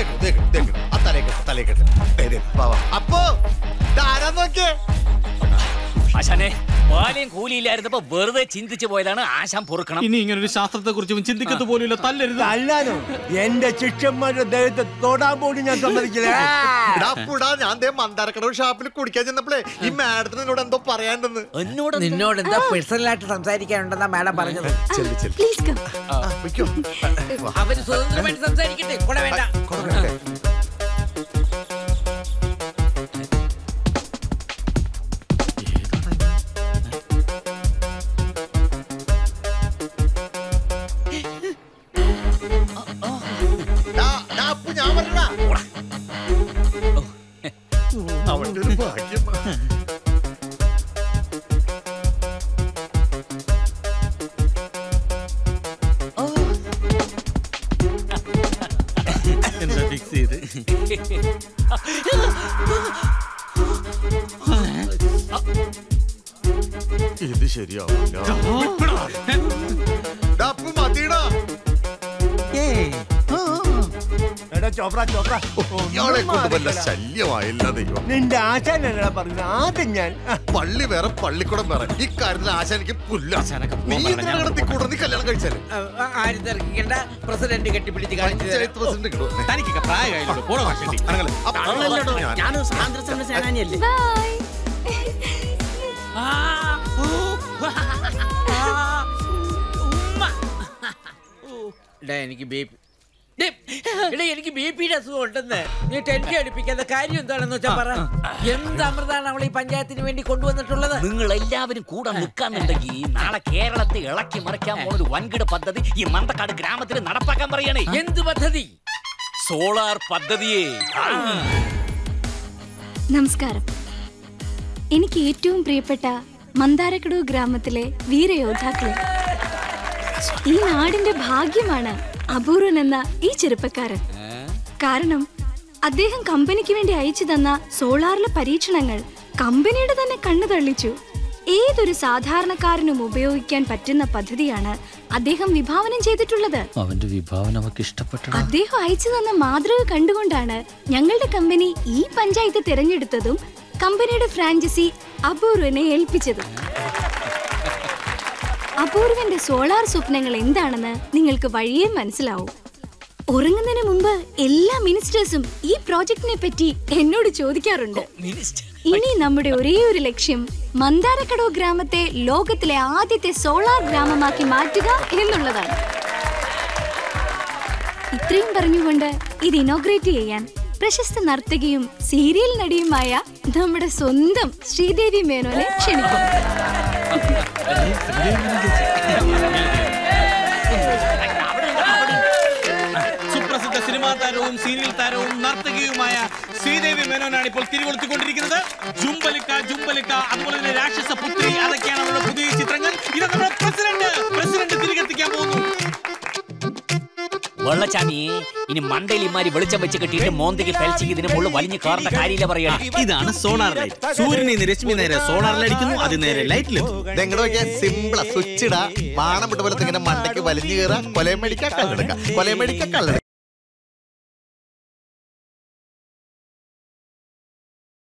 അപ്പോ ഇതാരാ നോക്കിയേ ആശാനെ ബാല്യം കൂലിയില്ലായിരുന്നപ്പോ വെറുതെ ചിന്തിച്ചു പോയതാണ് ആശാൻ പൊറുക്കണം ഇനി ഇങ്ങനെ ഒരു ശാസ്ത്രത്തെ കുറിച്ച് ചിന്തിക്കത്ത് പോലും തല്ലരുത് അല്ലാനോ എന്റെ ശിഷ്യന്മാരുടെ ദേഹത്തെ തൊടാൻ പോലും ഞാൻ സമ്മതിക്കില്ല എടാ, അപ്പുടാ, ഞാൻ ദേ മന്ദാരക്കടവ് ഷാപ്പിൽ കുടിക്കാൻ ചെന്നപ്പോഴേ ഈ മാഡത്തിന് എന്നോട് എന്തോ പറയാണ്ടെന്ന് എന്നോട് നിന്നോട് എന്താ പേഴ്സണലായിട്ട് സംസാരിക്കാനുണ്ടെന്നാ മാഡം പറഞ്ഞത് ചെല്ലു ചെല്ലു പ്ലീസ് കം വയ്ക്കോ അവര് സ്വതന്ത്രമായിട്ട് സംസാരിക്കട്ടെ കൂടെ വേണ്ട ഡാ, ഡാ, അപ്പു ഞാൻ പറഞ്ഞടാ അവന്റെ ഒരു ഭാഗ്യം എന്താ ഫിക്സ് ചെയ്ത് ഇത് ശരിയാവില്ല ഡാ, അപ്പു മതിടാ എടാ ചോപ്ര ചോപ്ര ഇയാളെ കൊണ്ട് വല്ല ശല്യമായില്ല ദൈവം നിന്റെ ആശാനല്ലടാ പറഞ്ഞത് ആദ്യം ഞാൻ ആ, പള്ളി വേറെ പള്ളിക്കൂടം വേറെ ഈ കാര്യത്തിൽ ആശാനിക്ക് പുല്ല ആശാനൊക്കെ നീ പോകാൻ എന്തിനാ കിടത്തി കൂടെ നീ കല്യാണം കഴിച്ചാല് ആരും തിരക്കിക്കണ്ട പ്രസിഡന്റ് കെട്ടിപ്പിടിച്ച് കാണിച്ചു തരാം. പഞ്ചായത്ത് പ്രസിഡന്റ് കിട്ടും തനിക്കൊക്കെ പ്രായമായില്ലോ പോണോ ഭാഷണ്ടി ഞാനും സ്വാതന്ത്ര്യ സമര സേനാനിയല്ലേ ബൈ ഡേ, എനിക്ക് ബി പി ഡേ, എടാ, എനിക്ക് ബി പിയുടെ അസുഖം ഉണ്ടെന്ന് നീ ടെൻഷൻ അടിപ്പിക്കാത്ത കാര്യം എന്താണെന്ന് വെച്ചാ പറ എന്ത് അമൃതാണ് അവൾ ഈ പഞ്ചായത്തിന് വേണ്ടി കൊണ്ടുവന്നിട്ടുള്ളത് നിങ്ങൾ എല്ലാവരും കൂടെ നിൽക്കാന്നുണ്ടെങ്കിൽ നാളെ കേരളത്തെ ഇളക്കി മറിക്കാൻ പോണ ഒരു വൻകിട പദ്ധതി ഈ മന്തക്കാട് ഗ്രാമത്തിൽ നടപ്പാക്കാൻ പറയണേ എന്ത് പദ്ധതി സോളാർ പദ്ധതിയെ ആ. നമസ്കാരം എനിക്ക് ഏറ്റവും പ്രിയപ്പെട്ട മന്ദാരക്കടവ് ഗ്രാമത്തിലെ വീരയോദ്ധാക്കളെ ഈ നാടിന്റെ ഭാഗ്യമാണ് അപൂർവൻ എന്ന ഈ ചെറുപ്പക്കാരൻ കാരണം അദ്ദേഹം കമ്പനിക്ക് വേണ്ടി അയച്ചു തന്ന സോളാറിലെ പരീക്ഷണങ്ങൾ കമ്പനിയുടെ തന്നെ കണ്ണു തള്ളിച്ചു ഏതൊരു സാധാരണക്കാരനും ഉപയോഗിക്കാൻ പറ്റുന്ന പദ്ധതിയാണ് അദ്ദേഹം വിഭാവനം ചെയ്തിട്ടുള്ളത് അവന്റെ വിഭാവന നമുക്ക് ഇഷ്ടപ്പെട്ടു അദ്ദേഹം അയച്ചു തന്ന മാതൃക കണ്ടുകൊണ്ടാണ് ഞങ്ങളുടെ കമ്പനി ഈ പഞ്ചായത്ത് തിരഞ്ഞെടുത്തതും കമ്പനിയുടെ ഫ്രാഞ്ചൈസി അപൂർവനെ ഏൽപ്പിച്ചതും അപൂർവന്റെ സോളാർ സ്വപ്നങ്ങൾ എന്താണെന്ന് നിങ്ങൾക്ക് വഴിയേ മനസ്സിലാവും ഉറങ്ങുന്നതിന് മുമ്പ് എല്ലാ മിനിസ്റ്റേഴ്സും ഈ പ്രോജക്റ്റിനെ പറ്റി എന്നോട് ചോദിക്കാറുണ്ട് ഇനി നമ്മുടെ ഒരേ ഒരു ലക്ഷ്യം മന്ദാരക്കടവ് ഗ്രാമത്തെ ലോകത്തിലെ ആദ്യത്തെ സോളാർ ഗ്രാമമാക്കി മാറ്റുക എന്നുള്ളതാണ് ഇത്രയും പറഞ്ഞുകൊണ്ട് ഇത് ഇനോഗ്രേറ്റ് ചെയ്യാൻ പ്രശസ്ത നർത്തകിയും സീരിയൽ നടിയുമായ നമ്മുടെ സ്വന്തം ശ്രീദേവി മേനോനെ ക്ഷണിക്കുന്നു സുപ്രസിദ്ധ സിനിമാ താരവും സീരിയൽ താരവും നർത്തകിയുമായ ശ്രീദേവി മേനോനാണ് ഇപ്പോൾ തിരികൊളുത്തിക്കൊണ്ടിരിക്കുന്നത് ജുംബലിക്ക ജുംബലിക്ക അതുപോലെ തന്നെ രാക്ഷസ പുത്രി അതൊക്കെയാണ് അവരുടെ പുതിയ ചിത്രങ്ങൾ ഇത് നമ്മുടെ പ്രസിഡന്റ് പ്രസിഡന്റ് തിരികെത്തിക്കാൻ പോകുന്നു വെള്ളച്ചാമി ഇനി മണ്ടയിൽ ഇമാരി വെളിച്ചം വെച്ച് കെട്ടിയിട്ട് മോന്തയ്ക്ക് ഫെൽച്ചിക്ക് ഇതിന് മുകളിൽ വലിഞ്ഞു കയറുന്ന കാര്യമില്ല പറയാണ് ഇതാണ് സോളാർ ലൈറ്റ് സൂര്യനിൽ നിന്ന് രശ്മി നേരെ സോളാറിൽ അടിക്കുന്നു അത് നേരെ ലൈറ്റിലെത്തും ഇതെങ്ങടെ നോക്കിയാ സിമ്പിളാ സ്വിച്ച് ഇടാ മാണം വിട്ട പോലെ ഇങ്ങനെ മണ്ടയ്ക്ക് വലിഞ്ഞു കയറാ കൊലയും മേടിക്കാ കള്ളെടുക്കാം കൊലയും മേടിക്കാ കള്ളെടുക്കാം